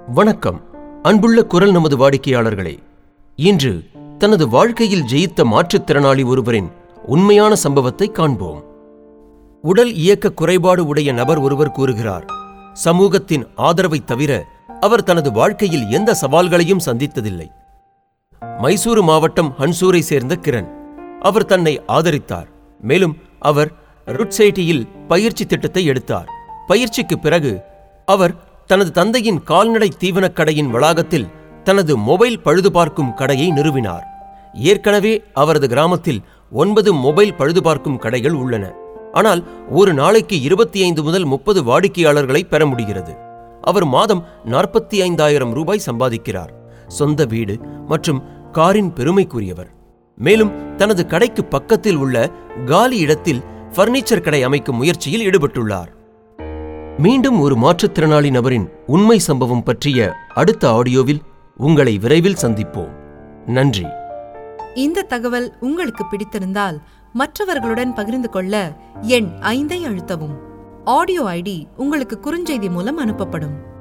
வணக்கம் அன்புள்ள குரல் நமது வாடிக்கையாளர்களே இன்று தனது வாழ்க்கையில் ஜெயித்த மாற்றுத்திறனாளி ஒருவரின் உண்மையான சம்பவத்தை காண்போம் உடல் இயக்க குறைபாடு உடைய நபர் ஒருவர் கூறுகிறார் சமூகத்தின் ஆதரவைத் தவிர அவர் தனது வாழ்க்கையில் எந்த சவால்களையும் சந்தித்ததில்லை மைசூரு மாவட்டம் ஹன்சூரை சேர்ந்த கிரண் அவர் தன்னை ஆதரித்தார் மேலும் அவர் ருட்சைட்டியில் பயிற்சி திட்டத்தை எடுத்தார் பயிற்சிக்கு பிறகு அவர் தனது தந்தையின் கால்நடை தீவனக் கடையின் வளாகத்தில் தனது மொபைல் பழுதுபார்க்கும் கடையை நிறுவினார் ஏற்கனவே அவரது கிராமத்தில் ஒன்பது மொபைல் பழுதுபார்க்கும் கடைகள் உள்ளன ஆனால் ஒரு நாளைக்கு இருபத்தி ஐந்து முதல் முப்பது வாடிக்கையாளர்களை பெற முடிகிறது அவர் மாதம் நாற்பத்தி ஐந்தாயிரம் ரூபாய் சம்பாதிக்கிறார் சொந்த வீடு மற்றும் காரின் பெருமைக்குரியவர் மேலும் தனது கடைக்கு பக்கத்தில் உள்ள காலி இடத்தில் பர்னிச்சர் கடை அமைக்கும் முயற்சியில் ஈடுபட்டுள்ளார் மீண்டும் ஒரு மாற்றுத்திறனாளி நபரின் உண்மை சம்பவம் பற்றிய அடுத்த ஆடியோவில் உங்களை விரைவில் சந்திப்போம் நன்றி இந்த தகவல் உங்களுக்கு பிடித்திருந்தால் மற்றவர்களுடன் பகிர்ந்து கொள்ள எண் ஐந்தை அழுத்தவும் ஆடியோ ஐடி உங்களுக்கு குறுஞ்செய்தி மூலம் அனுப்பப்படும்